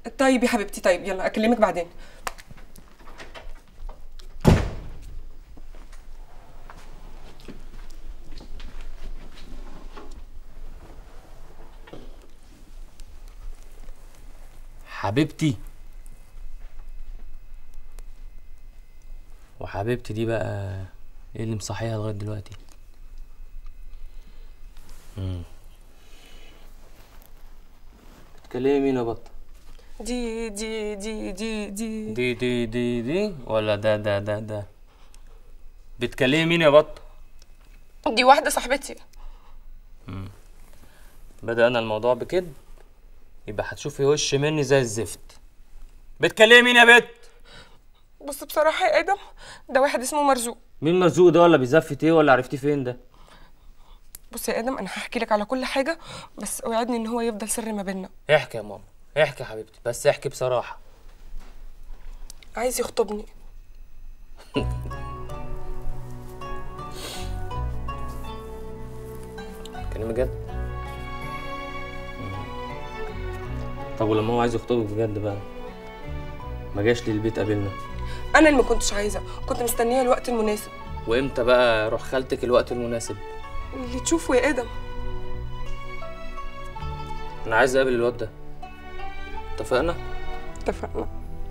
طيب يا حبيبتي طيب يلا اكلمك بعدين حبيبتي وحبيبتي دي بقى ايه اللي مصحيها لغايه دلوقتي امم بتكلمي مين يا بطه دي دي دي دي دي دي دي دي دي ولا ده ده ده ده بتكلمي مين يا بطه دي واحده صاحبتي بدأنا الموضوع بكده يبقى هتشوفي وش مني زي الزفت بتكلمي مين يا بت بص بصراحه يا ادم ده واحد اسمه مرزوق مين مرزوق ده ولا بيزفت ايه ولا عرفتيه فين ده بص يا ادم انا هحكي لك على كل حاجه بس اوعدني ان هو يفضل سر ما بيننا احكي يا ماما احكي يا حبيبتي بس احكي بصراحه عايز يخطبني كلمة جد طب ولما هو عايز يخطبك بجد بقى ما جاش لي البيت قابلنا انا اللي ما كنتش عايزه كنت مستنيه الوقت المناسب وامتى بقى روح خالتك الوقت المناسب اللي تشوفه يا ادم انا عايز اقابل الواد ده اتفقنا اتفقنا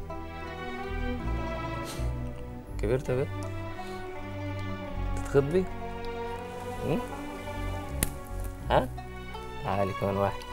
كبرت يا بت تتخطبي م? ها تعالي كمان واحد